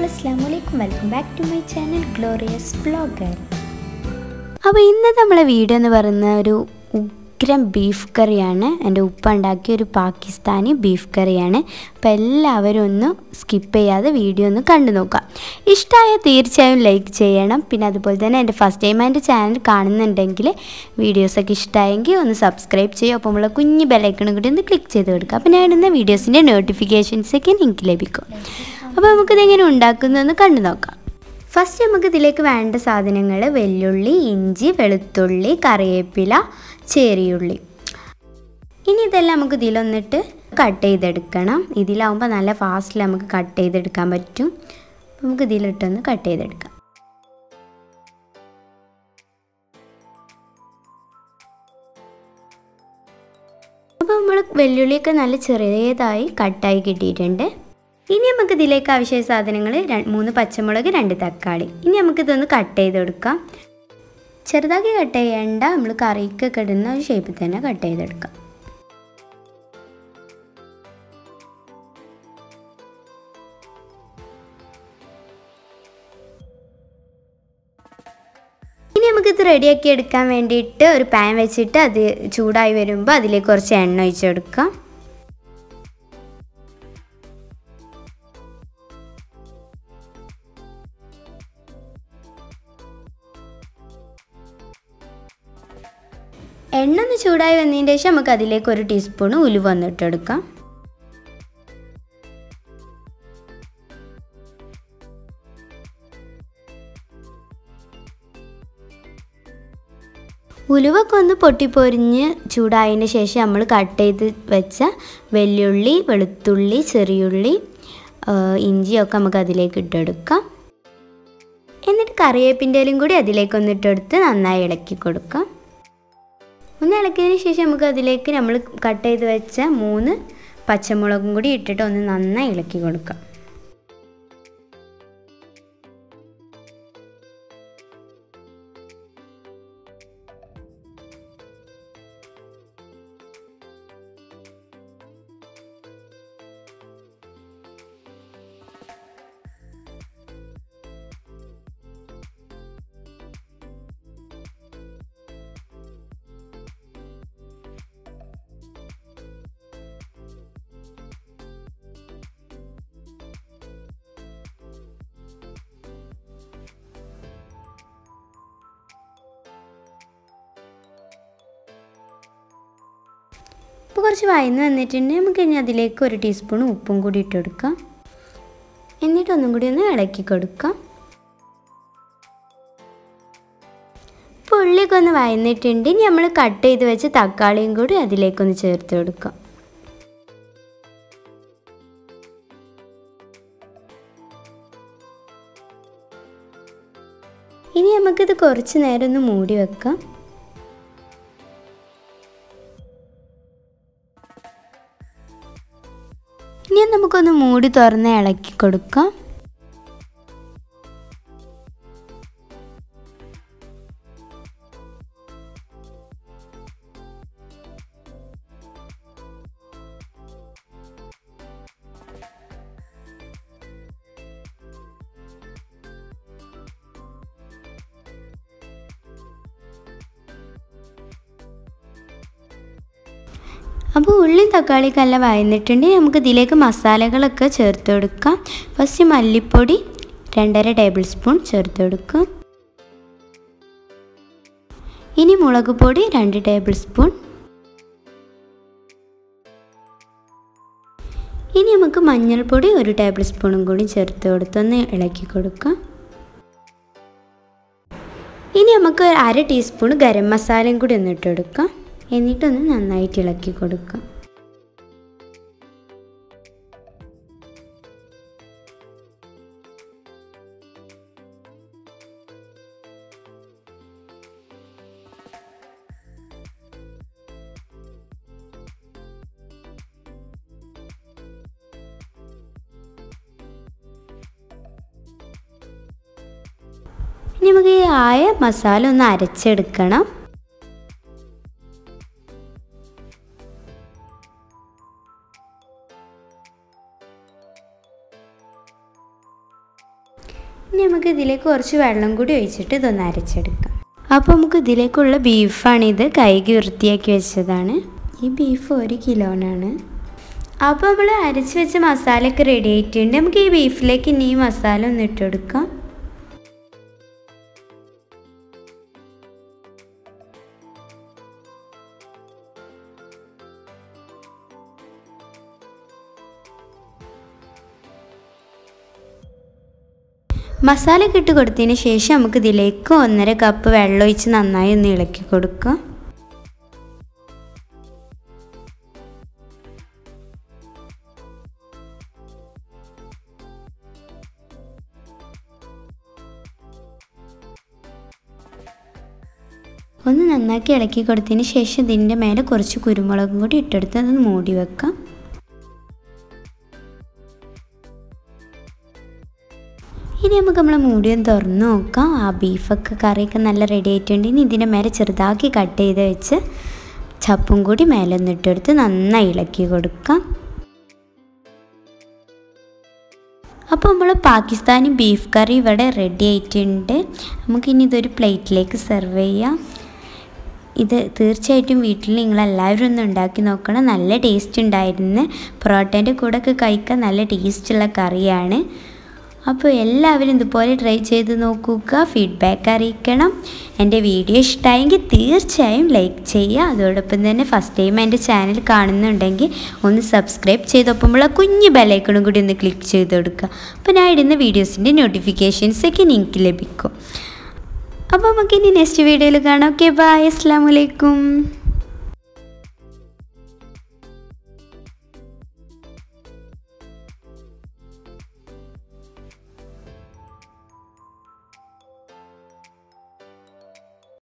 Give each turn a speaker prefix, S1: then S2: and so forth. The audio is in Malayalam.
S1: അസ്സാം വലൈക്കും welcome back to my channel glorious blogger അപ്പോൾ ഇന്നത്തെ നമ്മളെ വീഡിയോ എന്ന് പറയുന്ന ഒരു ഉഗ്രം ബീഫ് കറിയാണ് എൻ്റെ ഉപ്പ ഉണ്ടാക്കിയ ഒരു പാകിസ്ഥാനി ബീഫ് കറിയാണ് അപ്പോൾ എല്ലാവരും ഒന്ന് സ്കിപ്പ് ചെയ്യാതെ വീഡിയോ ഒന്ന് കണ്ടു നോക്കുക ഇഷ്ടമായ തീർച്ചയായും ലൈക്ക് ചെയ്യണം പിന്നെ അതുപോലെ തന്നെ എൻ്റെ ഫസ്റ്റ് ടൈം എൻ്റെ ചാനൽ കാണുന്നുണ്ടെങ്കിൽ വീഡിയോസൊക്കെ ഇഷ്ടമായെങ്കിൽ ഒന്ന് സബ്സ്ക്രൈബ് ചെയ്യുക അപ്പോൾ നമ്മളെ കുഞ്ഞ് ബെലൈക്കണും കൂടി ഒന്ന് ക്ലിക്ക് ചെയ്ത് കൊടുക്കുക അപ്പോൾ ഞാൻ ഇടുന്ന വീഡിയോസിൻ്റെ നോട്ടിഫിക്കേഷൻസൊക്കെ നിങ്ങൾക്ക് ലഭിക്കും അപ്പോൾ നമുക്കിതെങ്ങനെ ഉണ്ടാക്കുന്നതെന്ന് കണ്ടു നോക്കാം ഫസ്റ്റ് നമുക്ക് ഇതിലേക്ക് വേണ്ട സാധനങ്ങൾ വെല്ലുള്ളി ഇഞ്ചി വെളുത്തുള്ളി കറിവേപ്പില ചെറിയുള്ളി ഇനി ഇതെല്ലാം നമുക്ക് ഇതിലൊന്നിട്ട് കട്ട് ചെയ്തെടുക്കണം ഇതിലാവുമ്പോൾ നല്ല ഫാസ്റ്റിൽ നമുക്ക് കട്ട് ചെയ്തെടുക്കാൻ പറ്റും അപ്പോൾ നമുക്ക് ഇതിലിട്ടൊന്ന് കട്ട് ചെയ്തെടുക്കാം അപ്പോൾ നമ്മൾ വെല്ലുള്ളിയൊക്കെ നല്ല ചെറിയതായി കട്ടായി കിട്ടിയിട്ടുണ്ട് ഇനി നമുക്ക് ഇതിലേക്ക് ആവശ്യ സാധനങ്ങൾ മൂന്ന് പച്ചമുളക് രണ്ട് തക്കാളി ഇനി നമുക്കിതൊന്ന് കട്ട് ചെയ്ത് കൊടുക്കാം ചെറുതാക്കി കട്ട് ചെയ്യേണ്ട നമ്മൾ കറിക്കൊക്കെ ഇടുന്ന ഒരു ഷേപ്പിൽ തന്നെ കട്ട് ചെയ്തെടുക്കാം ഇനി നമുക്കിത് റെഡിയാക്കി എടുക്കാൻ വേണ്ടിയിട്ട് ഒരു പാൻ വെച്ചിട്ട് അത് ചൂടായി വരുമ്പോൾ അതിലേക്ക് കുറച്ച് എണ്ണ ഒഴിച്ചെടുക്കാം എണ്ണ ഒന്ന് ചൂടായി വന്നതിന് ശേഷം നമുക്ക് അതിലേക്ക് ഒരു ടീസ്പൂൺ ഉലുവ വന്നിട്ടെടുക്കാം ഉലുവൊക്കെ ഒന്ന് പൊട്ടിപ്പൊരിഞ്ഞ് ചൂടായതിന് ശേഷം നമ്മൾ കട്ട് ചെയ്ത് വെച്ച വെല്ലുള്ളി വെളുത്തുള്ളി ചെറിയുള്ളി ഇഞ്ചിയൊക്കെ നമുക്ക് അതിലേക്ക് ഇട്ടെടുക്കാം എന്നിട്ട് കറിവേപ്പിൻ്റെലും കൂടി അതിലേക്ക് ഒന്ന് ഇട്ടെടുത്ത് നന്നായി ഇളക്കി കൊടുക്കാം ഒന്ന് ഇളക്കിയതിന് ശേഷം നമുക്ക് അതിലേക്ക് നമ്മൾ കട്ട് ചെയ്ത് വെച്ച മൂന്ന് പച്ചമുളകും കൂടി ഇട്ടിട്ട് ഒന്ന് നന്നായി ഇളക്കി കൊടുക്കാം ഇപ്പോൾ കുറച്ച് വയന്ന് വന്നിട്ടുണ്ട് നമുക്ക് ഇനി അതിലേക്ക് ഒരു ടീസ്പൂൺ ഉപ്പും കൂടി ഇട്ട് കൊടുക്കാം എന്നിട്ട് ഒന്നും കൂടി ഒന്ന് ഇളക്കി കൊടുക്കാം ഇപ്പോൾ ഉള്ളിയൊക്കെ ഒന്ന് വയന്നിട്ടുണ്ട് ഇനി നമ്മൾ കട്ട് ചെയ്ത് വെച്ച് തക്കാളിയും കൂടി അതിലേക്കൊന്ന് ചേർത്ത് കൊടുക്കാം ഇനി നമുക്കിത് കുറച്ച് നേരം ഒന്ന് മൂടി വെക്കാം ഇനി നമുക്കൊന്ന് മൂടി തുറന്ന് ഇളക്കി കൊടുക്കാം അപ്പോൾ ഉള്ളി തക്കാളിയൊക്കെ നല്ല വഴന്നിട്ടുണ്ട് നമുക്ക് ഇതിലേക്ക് മസാലകളൊക്കെ ചേർത്ത് കൊടുക്കാം ഫസ്റ്റ് മല്ലിപ്പൊടി രണ്ടര ടേബിൾ സ്പൂൺ ചേർത്ത് കൊടുക്കാം ഇനി മുളക് പൊടി രണ്ട് ടേബിൾ സ്പൂൺ ഇനി നമുക്ക് മഞ്ഞൾപ്പൊടി ഒരു ടേബിൾ സ്പൂണും കൂടി ചേർത്ത് കൊടുത്തൊന്ന് ഇളക്കി കൊടുക്കാം ഇനി നമുക്ക് അര ടീസ്പൂൺ ഗരം മസാലയും കൂടി ഒന്ന് ഇട്ട് കൊടുക്കാം എന്നിട്ടൊന്ന് നന്നായിട്ട് ഇളക്കി കൊടുക്കാം ഇനി നമുക്ക് ഈ ആയ മസാല ഒന്ന് അരച്ചെടുക്കണം ഇനി നമുക്ക് ഇതിലേക്ക് കുറച്ച് വെള്ളം കൂടി ഒഴിച്ചിട്ട് ഇതൊന്ന് അരച്ചെടുക്കാം അപ്പോൾ നമുക്ക് ഇതിലേക്കുള്ള ബീഫാണിത് കൈകി വൃത്തിയാക്കി വെച്ചതാണ് ഈ ബീഫ് ഒരു കിലോനാണ് അപ്പോൾ നമ്മൾ അരച്ച് വെച്ച മസാലയൊക്കെ റെഡി ആയിട്ടുണ്ട് നമുക്ക് ഈ ബീഫിലേക്ക് ഇനി ഈ മസാല ഒന്ന് ഇട്ട് കൊടുക്കാം മസാല ഇട്ട് കൊടുത്തതിന് ശേഷം നമുക്ക് ഇതിലേക്ക് ഒന്നര കപ്പ് വെള്ളം ഒഴിച്ച് നന്നായി ഒന്ന് ഇളക്കി കൊടുക്കാം ഒന്ന് നന്നാക്കി ഇളക്കി കൊടുത്തതിന് ശേഷം ഇതിൻ്റെ മേലെ കുറച്ച് കുരുമുളകും കൂടി ഇട്ടെടുത്ത് അത് മൂടി വെക്കാം ഇനി നമുക്ക് നമ്മളെ മൂടിയൊന്ന് തുറന്ന് നോക്കാം ആ ബീഫൊക്കെ കറിയൊക്കെ നല്ല റെഡി ആയിട്ടുണ്ട് ഇനി ഇതിൻ്റെ മേലെ ചെറുതാക്കി കട്ട് ചെയ്ത് വെച്ച് ചപ്പും കൂടി മേലെ ഒന്നിട്ടെടുത്ത് നന്നായി ഇളക്കി കൊടുക്കാം അപ്പോൾ നമ്മൾ പാകിസ്ഥാനി ബീഫ് കറി ഇവിടെ റെഡി ആയിട്ടുണ്ട് നമുക്കിനി ഇതൊരു പ്ലേറ്റിലേക്ക് സെർവ് ചെയ്യാം ഇത് തീർച്ചയായിട്ടും വീട്ടിൽ നിങ്ങളെല്ലാവരും ഒന്ന് ഉണ്ടാക്കി നോക്കണം നല്ല ടേസ്റ്റ് ഉണ്ടായിരുന്നു പൊറോട്ടേൻ്റെ കൂടെ ഒക്കെ കഴിക്കാൻ നല്ല ടേസ്റ്റുള്ള കറിയാണ് അപ്പോൾ എല്ലാവരും ഇതുപോലെ ട്രൈ ചെയ്ത് നോക്കുക ഫീഡ്ബാക്ക് അറിയിക്കണം എൻ്റെ വീഡിയോ ഇഷ്ടമായെങ്കിൽ തീർച്ചയായും ലൈക്ക് ചെയ്യുക അതോടൊപ്പം തന്നെ ഫസ്റ്റ് ടൈം എൻ്റെ ചാനൽ കാണുന്നുണ്ടെങ്കിൽ ഒന്ന് സബ്സ്ക്രൈബ് ചെയ്തൊപ്പമുള്ള കുഞ്ഞു ബെലൈക്കണും കൂടി ഒന്ന് ക്ലിക്ക് ചെയ്ത് കൊടുക്കുക അപ്പോൾ ഞാൻ ഇടുന്ന വീഡിയോസിൻ്റെ നോട്ടിഫിക്കേഷൻസൊക്കെ നിങ്ങൾക്ക് ലഭിക്കും അപ്പോൾ നമുക്കിനി നെക്സ്റ്റ് വീഡിയോയിൽ കാണാം ഓക്കെ ബായ് അസ്സാം വലൈക്കും